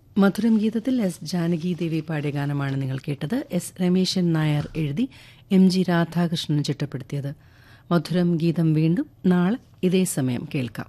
മധുരം ഗീതത്തിൽ എസ് ജാനകി ദേവി പാടിയ ഗാനമാണ് നിങ്ങൾ കേട്ടത് എസ് രമേശൻ നായർ എഴുതി എം ജി രാധാകൃഷ്ണൻ ചിട്ടപ്പെടുത്തിയത് മധുരം ഗീതം വീണ്ടും നാളെ ഇതേ സമയം കേൾക്കാം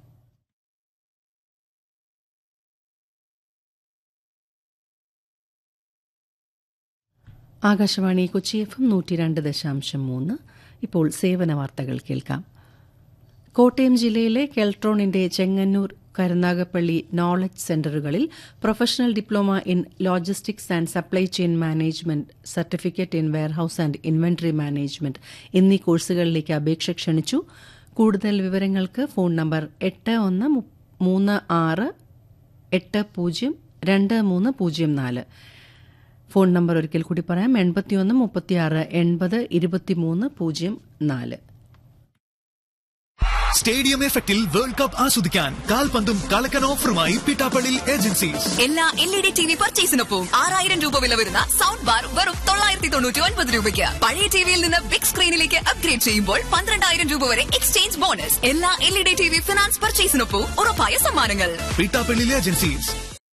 ആകാശവാണി കൊച്ചി എഫ് എം നൂറ്റി രണ്ട് ദശാംശം മൂന്ന് ഇപ്പോൾ സേവന വാർത്തകൾ കേൾക്കാം കോട്ടയം ജില്ലയിലെ കെൽട്രോണിന്റെ ചെങ്ങന്നൂർ കരുനാഗപ്പള്ളി നോളജ് സെന്ററുകളിൽ professional diploma in logistics and supply chain management certificate in warehouse and inventory management എന്നീ കോഴ്സുകളിലേക്ക് അപേക്ഷ ക്ഷണിച്ചു കൂടുതൽ വിവരങ്ങൾക്ക് ഫോൺ നമ്പർ എട്ട് ഒന്ന് മൂന്ന് ആറ് എട്ട് പൂജ്യം രണ്ട് മൂന്ന് പൂജ്യം നാല് ഫോൺ നമ്പർ ഒരിക്കൽ കൂടി പറയാം എൺപത്തിയൊന്ന് മുപ്പത്തിയാറ് എൺപത് ഇരുപത്തിമൂന്ന് പൂജ്യം നാല് സ്റ്റേഡിയം എഫക്റ്റിൽ വേൾഡ് കപ്പ് ആസ്വദിക്കാൻ കാൽപന്തും കളക്കൻ ഓഫറുമായി പിട്ടാപ്പള്ളി ഏജൻസീസ് എല്ലാ L E D T V പർച്ചേസിനൊപ്പം ആറായിരം രൂപ വില വരുന്ന സൗണ്ട് ബാർ വെറും തൊള്ളായിരത്തി തൊണ്ണൂറ്റി ഒൻപത് രൂപയ്ക്ക് പഴയ ടിവിയിൽ നിന്ന് ബിഗ് സ്ക്രീനിലേക്ക് അപ്ഗ്രേഡ് ചെയ്യുമ്പോൾ പന്ത്രണ്ടായിരം രൂപ വരെ എക്സ്ചേഞ്ച് ബോണസ് എല്ലാ L E D T V finance പർച്ചേസിനൊപ്പം ഉറപ്പായ സമ്മാനങ്ങൾ പിട്ടാപ്പള്ളി ഏജൻസീസ്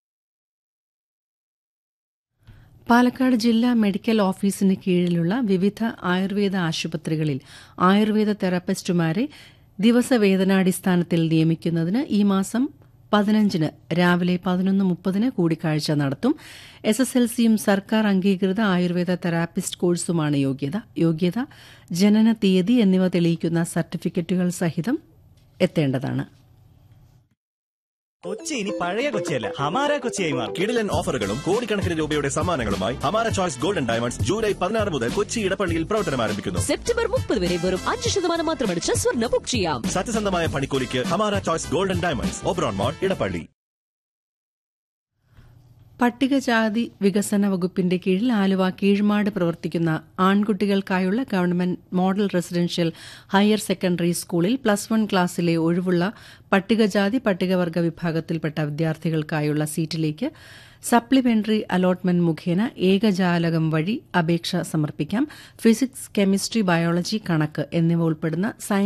പാലക്കാട് ജില്ലാ മെഡിക്കൽ ഓഫീസിന് കീഴിലുള്ള വിവിധ ആയുർവേദ ആശുപത്രികളിൽ ആയുർവേദ തെറാപ്പിസ്റ്റുമാരെ ദിവസവേതനാടിസ്ഥാനത്തിൽ നിയമിക്കുന്നതിന് ഈ മാസം പതിനഞ്ചിന് രാവിലെ പതിനൊന്ന് മുപ്പതിന് കൂടിക്കാഴ്ച നടത്തും എസ് എസ് എൽ സിയും സർക്കാർ അംഗീകൃത ആയുർവേദ തെറാപ്പിസ്റ്റ് കോഴ്സുമാണ് യോഗ്യത യോഗ്യത ജനന തീയതി എന്നിവ തെളിയിക്കുന്ന സർട്ടിഫിക്കറ്റുകൾ സഹിതം എത്തേണ്ടതാണ് കൊച്ചി ഇനി പഴയ കൊച്ചിയല്ല ഹമാര കൊച്ചിയായി മാറും കിടിലൻ ഓഫറുകളും കോടിക്കണക്കിന് രൂപയുടെ സമ്മാനങ്ങളുമായി ഹമാര ചോയ്സ് ഗോൾഡൻ ഡയമണ്ട്സ് ജൂലൈ പതിനാറ് മുതൽ കൊച്ചി ഇടപ്പള്ളിയിൽ പ്രവർത്തനം ആരംഭിക്കുന്നു സെപ്റ്റംബർ മുപ്പത് വരെ വെറും അഞ്ച് ശതമാനം മാത്രമടിച്ച് സ്വർണ്ണ ബുക്ക് ചെയ്യാം സത്യസന്ധമായ പണിക്കൂലിക്ക് Hamara choice golden diamonds Oberon mall Edappally പട്ടികജാതി വികസന വകുപ്പിന്റെ കീഴിൽ ആലുവ കീഴ്മാട് പ്രവർത്തിക്കുന്ന ആൺകുട്ടികൾക്കായുള്ള government model residential higher secondary സ്കൂളിൽ പ്ലസ് വൺ ക്ലാസ്സിലെ ഒഴിവുള്ള പട്ടികജാതി പട്ടികവർഗ വിഭാഗത്തിൽപ്പെട്ട വിദ്യാർത്ഥികൾക്കായുള്ള സീറ്റിലേക്ക് സപ്ലിമെന്ററി അലോട്ട്മെന്റ് മുഖേന ഏകജാലകം വഴി അപേക്ഷ സമർപ്പിക്കാം ഫിസിക്സ് കെമിസ്ട്രി ബയോളജി കണക്ക് എന്നിവ ഉൾപ്പെടുന്ന സയൻസ്